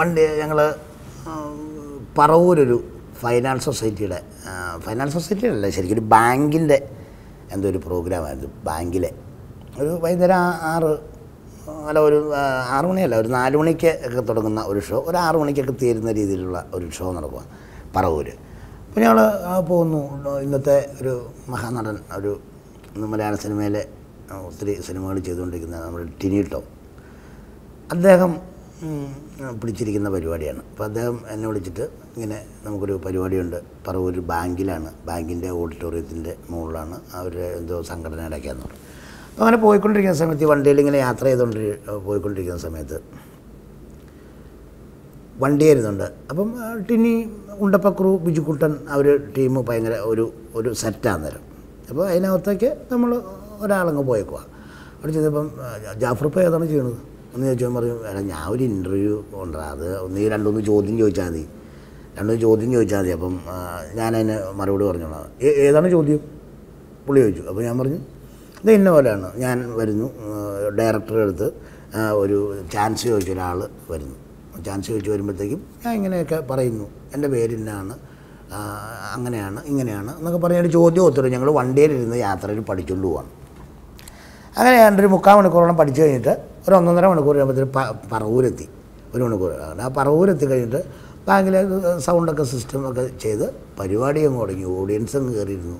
വണ്ടി ഞങ്ങൾ പറവൂരൊരു ഫൈനാൻസ് സൊസൈറ്റിയുടെ ആ, ഫൈനാൻസ് സൊസൈറ്റിയുടെ അല്ല ശരിക്കും ഒരു ബാങ്കിൻ്റെ എന്തോ ഒരു പ്രോഗ്രാമായിരുന്നു ബാങ്കിലെ ഒരു വൈകുന്നേരം ആ- ആറ് അല്ല ഒരു ആ, ആറ് മണിയല്ല ഒരു നാല് മണിക്ക് ഒക്കെ തുടങ്ങുന്ന ഒരു ഷോ ഒരു ആറ് മണിക്കൊക്കെ തീരുന്ന രീതിയിലുള്ള ഒരു ഷോ നടക്കുക പറവൂർ അപ്പോൾ ഞങ്ങൾ പോകുന്നു ഇന്നത്തെ ഒരു മഹാനടൻ ഒരു ഇന്ന് മലയാള സിനിമയിലെ ആ, ഒത്തിരി സിനിമകൾ ചെയ്തുകൊണ്ടിരിക്കുന്ന നമ്മുടെ ടിനിട്ടോ അദ്ദേഹം ഉം, പിടിച്ചിരിക്കുന്ന പരിപാടിയാണ് അപ്പോൾ അദ്ദേഹം എന്നെ വിളിച്ചിട്ട് ഇങ്ങനെ നമുക്കൊരു പരിപാടിയുണ്ട് പറവൂർ ബാങ്കിലാണ് ബാങ്കിൻ്റെ ഓഡിറ്റോറിയത്തിൻ്റെ മുകളിലാണ് അവർ എന്തോ സംഘടനയുടെ ഒക്കെയാന്ന് പറഞ്ഞു അപ്പോൾ അങ്ങനെ പോയിക്കൊണ്ടിരിക്കുന്ന സമയത്ത് ഈ വണ്ടിയിൽ ഇങ്ങനെ യാത്ര ചെയ്തുകൊണ്ട് പോയിക്കൊണ്ടിരിക്കുന്ന സമയത്ത് വണ്ടി വരുന്നുണ്ട് അപ്പം ആ, ടിനി ഉണ്ടപ്പക്രു ബിജുക്കുട്ടൻ അവർ ടീം ഭയങ്കര ഒരു ഒരു സെറ്റാണ് നേരം അപ്പോൾ അതിനകത്തേക്ക് നമ്മൾ ഒരാളങ്ങ് പോയേക്കുക അവിടെ ചെന്നപ്പം ആ, ജാഫർ ഇപ്പോൾ ഏതാണ് ചെയ്യണത് എന്ന് ചോദിച്ചാൽ പറഞ്ഞു എടാ ഞാൻ ഒരു ഇൻ്റർവ്യൂ ഉണ്ടാ അത് നീ രണ്ടൊന്ന് ചോദ്യം ചോദിച്ചാൽ മതി രണ്ടൊന്ന് ചോദ്യം ചോദിച്ചാൽ മതി അപ്പം ആ, ഞാനതിന് മറുപടി പറഞ്ഞോളാം "ഏ- ഏതാണ് ചോദ്യം പുള്ളി ചോദിച്ചു അപ്പോൾ ഞാൻ പറഞ്ഞു ഇത് ഇന്ന പോലെയാണ് ഞാൻ വരുന്നു ഡയറക്ടറുടെ അടുത്ത് ആ, ഒരു ചാൻസ് ചോദിച്ച ഒരാൾ വരുന്നു ചാൻസ് ചോദിച്ച് വരുമ്പോഴത്തേക്കും ഞാൻ ഇങ്ങനെയൊക്കെ പറയുന്നു എൻ്റെ പേര് ഇന്നാണ് ആ, അങ്ങനെയാണ് ഇങ്ങനെയാണ് എന്നൊക്കെ പറഞ്ഞൊരു ചോദ്യം ഒത്തിരി ഞങ്ങൾ വണ്ടിയിലിരുന്ന് യാത്രയിൽ പഠിച്ചുകൊണ്ട് പോവാണ് അങ്ങനെ ഞാനൊരു മുക്കാൽ മണിക്കൂറോളം പഠിച്ചു കഴിഞ്ഞിട്ട് ഒരു ഒന്നൊന്നര മണിക്കൂർ കഴിയുമ്പോഴത്തേക്ക് പ പറവൂരെത്തി ഒരു മണിക്കൂർ അങ്ങനെ ആ പറവൂരെത്തി കഴിഞ്ഞിട്ട് ബാങ്കിലെ സൗണ്ടൊക്കെ സിസ്റ്റമൊക്കെ ചെയ്ത് പരിപാടി അങ്ങ് തുടങ്ങി ഓഡിയൻസ് അങ്ങ് കയറിയിരുന്നു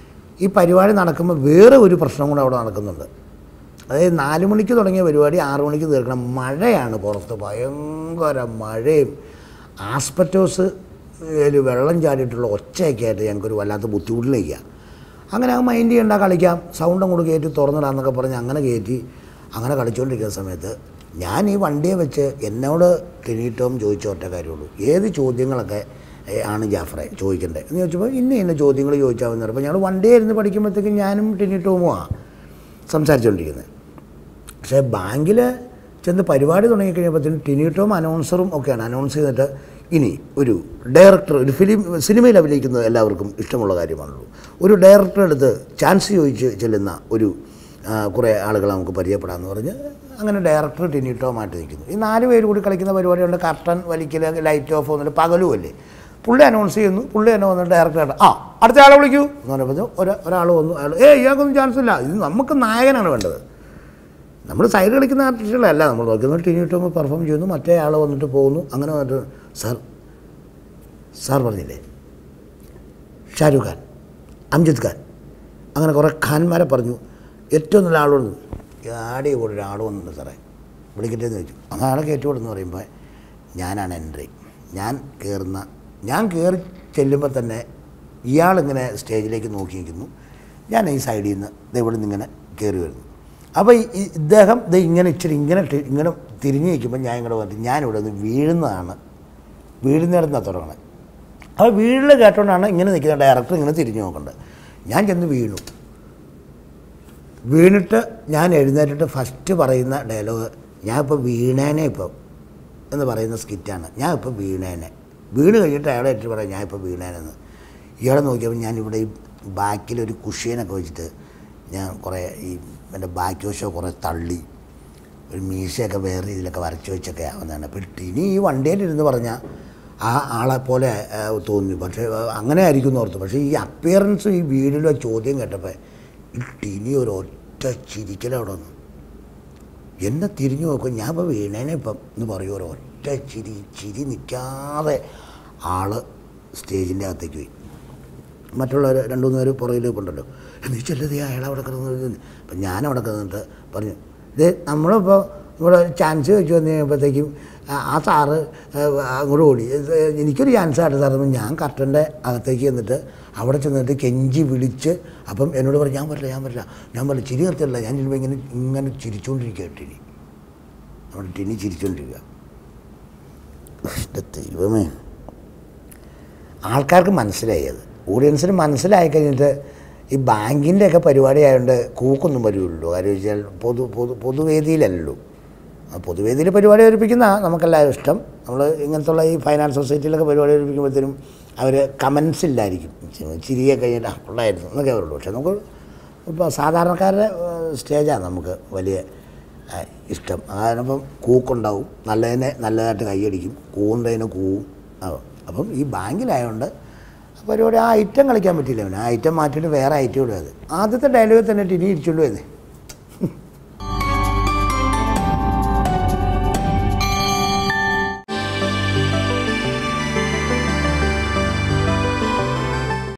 ഈ പരിപാടി നടക്കുമ്പോൾ വേറെ ഒരു പ്രശ്നം കൂടെ അവിടെ നടക്കുന്നുണ്ട് അതായത് നാല് മണിക്ക് തുടങ്ങിയ പരിപാടി ആറു മണിക്ക് തീർക്കണം മഴയാണ് പുറത്ത് ഭയങ്കര മഴയും ആസ്പെറ്റോസ് ല് വെള്ളം ചാടിയിട്ടുള്ള ഒച്ചയൊക്കെ ആയിട്ട് ഞങ്ങൾക്കൊരു വല്ലാത്ത ബുദ്ധിമുട്ടിലേക്കാണ് അങ്ങനെ ആ മൈൻഡ് ചെയ്യണ്ട കളിക്കാം സൗണ്ട് അങ്ങോട്ട് കയറ്റി തുറന്നിടാന്നൊക്കെ പറഞ്ഞ് അങ്ങനെ കയറ്റി അങ്ങനെ കളിച്ചുകൊണ്ടിരിക്കുന്ന സമയത്ത് ഞാൻ ഈ വണ്ടിയെ വെച്ച് എന്നോട് ടെനീട്ടോം ചോദിച്ച ഒറ്റ കാര്യമുള്ളൂ ഏത് ചോദ്യങ്ങളൊക്കെ ഏ, ആണ് ജാഫറെ ചോദിക്കേണ്ടത് എന്ന് ചോദിച്ചപ്പോൾ ഇന്ന ഇന്ന ചോദ്യങ്ങൾ ചോദിച്ചാൽ മതി അപ്പോൾ ഞങ്ങൾ വണ്ടിയെ ഇരുന്ന് പഠിക്കുമ്പോഴത്തേക്കും ഞാനും ടെനീട്ടോമുമാണ് സംസാരിച്ചുകൊണ്ടിരിക്കുന്നത് പക്ഷേ ബാങ്കിൽ ചെന്ന് പരിപാടി തുടങ്ങിക്കഴിഞ്ഞപ്പോഴത്തേനും ടിനിട്ടോം അനൗൺസറും ഒക്കെയാണ് അനൗൺസ് ചെയ്തിട്ട് ഇനി ഒരു ഡയറക്ടർ ഒരു ഫിലിം സിനിമയിൽ അഭിനയിക്കുന്നത് എല്ലാവർക്കും ഇഷ്ടമുള്ള കാര്യമാണല്ലോ ഒരു ഡയറക്ടറെ അടുത്ത് ചാൻസ് ചോദിച്ച് ചെല്ലുന്ന ഒരു ആ, കുറേ ആളുകളെ നമുക്ക് പരിചയപ്പെടാമെന്ന് പറഞ്ഞ് അങ്ങനെ ഡയറക്ടർ ടിനിട്ടോമായിട്ട് നിൽക്കുന്നു ഈ നാല് പേര് കൂടി കളിക്കുന്ന പരിപാടിയുണ്ട് കർട്ടൻ വലിക്കൽ ലൈറ്റ് ഓഫ് വന്നിട്ട് പകലും അല്ലേ പുള്ളി അനൗൺസ് ചെയ്യുന്നു പുള്ളി തന്നെ വന്നിട്ട് ഡയറക്ടറായിട്ട് ആ അടുത്ത ആളെ വിളിക്കൂ എന്ന് പറഞ്ഞപ്പോൾ ഒരു ഒരാൾ വന്നു അയാൾ ഏ ഇയാൾക്കൊന്നും ചാൻസ് ഇല്ല ഇത് നമുക്ക് നായകനാണ് വേണ്ടത് നമ്മൾ സൈഡ് കളിക്കുന്ന ആർട്ടിസ്റ്റുകളല്ല നമ്മൾ നോക്കുന്നത് ടി വിട്ടുമ്പോൾ പെർഫോം ചെയ്യുന്നു മറ്റേ ആൾ വന്നിട്ട് പോകുന്നു അങ്ങനെ വന്നിട്ട് സാർ സാർ പറഞ്ഞില്ലേ ഷാരൂഖ് ഖാൻ അംജിദ് ഖാൻ അങ്ങനെ കുറേ ഖാൻമാരെ പറഞ്ഞു ഏറ്റവും നല്ല ആളുണ്ട് ആടി കൂടെ ഒരാൾ വന്നിട്ടുണ്ട് സാറേ വിളിക്കട്ടെ എന്ന് ചോദിച്ചു അങ്ങനെ ആളെ കയറ്റിവിടുന്ന് പറയുമ്പോൾ ഞാനാണ് എൻട്രി ഞാൻ കയറുന്ന ഞാൻ കയറി ചെല്ലുമ്പോൾ തന്നെ ഇയാളിങ്ങനെ സ്റ്റേജിലേക്ക് നോക്കി നിൽക്കുന്നു ഞാൻ ഈ സൈഡിൽ നിന്ന് ദേ ഇവിടെ നിന്ന് ഇങ്ങനെ കയറി വരുന്നു അപ്പോൾ ഈ- ഈ ഇദ്ദേഹം ഇത് ഇങ്ങനെ ഇച്ചിരി ഇങ്ങനെ ടി- ഇങ്ങനെ തിരിഞ്ഞ് നിൽക്കുമ്പോൾ ഞാൻ ഇങ്ങോട്ട് വന്നിട്ട് ഞാനിവിടെ നിന്ന് വീഴുന്നതാണ് വീഴുന്നിടത്താണ് തുടങ്ങണത് അപ്പോൾ വീഴിൽ കേട്ടോണ്ടാണ് ഇങ്ങനെ നിൽക്കുന്ന ഡയറക്ടർ ഇങ്ങനെ തിരിഞ്ഞു നോക്കേണ്ടത് ഞാൻ ചെന്ന് വീണു വീണിട്ട് ഞാൻ എഴുന്നേറ്റിട്ട് ഫസ്റ്റ് പറയുന്ന ഡയലോഗ് ഞാൻ ഇപ്പോൾ വീണേനെ ഇപ്പം എന്ന് പറയുന്ന സ്കിറ്റാണ് ഞാൻ ഇപ്പോൾ വീണേനെ വീണ് കഴിഞ്ഞിട്ട് അയാളെ ഇട്ട് പറയാം ഞാൻ ഇപ്പോൾ വീണേനെന്ന് ഇയാളെ നോക്കിയപ്പോൾ ഞാനിവിടെ ഈ ബാക്കിലൊരു കുഷ്യനൊക്കെ വെച്ചിട്ട് ഞാൻ കുറേ ഈ എൻ്റെ ബാക്ക് വശം കുറേ തള്ളി ഒരു മീശയൊക്കെ വേറെ രീതിയിലൊക്കെ വരച്ച് വെച്ചൊക്കെ ആവുന്നതാണ് അപ്പോൾ ഇനി ഈ വണ്ടിയിലിരുന്ന് പറഞ്ഞാൽ ആ ആളെ പോലെ ആ, തോന്നി പക്ഷേ ആ, അങ്ങനെ ആയിരിക്കും എന്ന് ഓർത്തു പക്ഷേ ഈ അപ്പിയറൻസ് ഈ വീടിലെ ചോദ്യം കേട്ടപ്പോൾ ഈ ടിനി ഒരു ഒറ്റ ചിരിക്കലവിടെ വന്നു എന്നെ തിരിഞ്ഞു നോക്കും ഞാൻ ഇപ്പോൾ വീണേനെ ഇപ്പം എന്ന് പറയും ഒരു ഒറ്റ ചിരി ചിരി നിൽക്കാതെ ആള് സ്റ്റേജിൻ്റെ അകത്തേക്ക് പോയി മറ്റുള്ളവർ രണ്ടു മൂന്ന് പേര് പുറകിൽ കൊണ്ടല്ലോ നീ ചെല്ലത് അയാൾ അവിടെ കിടന്നു അപ്പം ഞാൻ അവിടെ കിടന്നിട്ട് പറഞ്ഞു ഇത് നമ്മളിപ്പോൾ ഇവിടെ ചാൻസ് വെച്ച് വന്നു കഴിയുമ്പോഴത്തേക്കും ആ- ആ സാറ് ആ, അങ്ങോട്ട് ഓടി ഇത് എനിക്കൊരു ചാൻസ് ആയിട്ട് സാർ ഞാൻ കർട്ടൻ്റെ അകത്തേക്ക് ചെന്നിട്ട് അവിടെ ചെന്നിട്ട് കെഞ്ചി വിളിച്ച് അപ്പം എന്നോട് പറഞ്ഞു ഞാൻ പറ്റില്ല ഞാൻ പറ്റില്ല ഞാൻ പറ്റില്ല ചിരി നിർത്തില്ല ഞാൻ ചിലപ്പോൾ ഇങ്ങനെ ഇങ്ങനെ ചിരിച്ചുകൊണ്ടിരിക്കുക ടിനി അവിടെ ടിനി ചിരിച്ചുകൊണ്ടിരിക്കുക എൻ്റെ ദൈവമേ ആൾക്കാർക്ക് മനസ്സിലായി അത് ഓഡിയൻസിന് മനസ്സിലായി കഴിഞ്ഞിട്ട് ഈ ബാങ്കിൻ്റെ ഒക്കെ പരിപാടി ആയതുകൊണ്ട് കൂക്കൊന്നും വരുള്ളൂ കാര്യം വെച്ചാൽ പൊതു പൊതു പൊതുവേദിയിലല്ലല്ലോ ആ പൊതുവേദിയിൽ പരിപാടി അവതരിപ്പിക്കുന്ന നമുക്കെല്ലാവരും ഇഷ്ടം നമ്മൾ ഇങ്ങനത്തുള്ള ഈ ഫൈനാൻസ് സൊസൈറ്റിയിലൊക്കെ പരിപാടി അവതരിപ്പിക്കുമ്പോഴത്തേനും അവർ കമൻസ് ഇല്ലായിരിക്കും ചി- ചിരിയൊക്കെ കഴിഞ്ഞിട്ട് ആ കൊള്ളായിരുന്നു എന്നൊക്കെ വരുള്ളൂ പക്ഷേ നമുക്ക് ഇപ്പോൾ സാധാരണക്കാരുടെ സ്റ്റേജാണ് നമുക്ക് വലിയ ആ, ഇഷ്ടം അതിനപ്പം കൂക്കുണ്ടാവും നല്ലതിനെ നല്ലതായിട്ട് കൈയടിക്കും കൂവുന്നതിന് കൂവും ആ, അപ്പം ഈ ബാങ്കിലായതുകൊണ്ട് പരിപാടി ആ ഐറ്റം കളിക്കാൻ പറ്റില്ല അവന് ആ ഐറ്റം മാറ്റിയിട്ട് വേറെ ഐറ്റം ഇടുക അത് ആദ്യത്തെ ഡയലോഗ് തന്നെ ടിനി ഇരിച്ചുകൊണ്ട് വരുന്നത്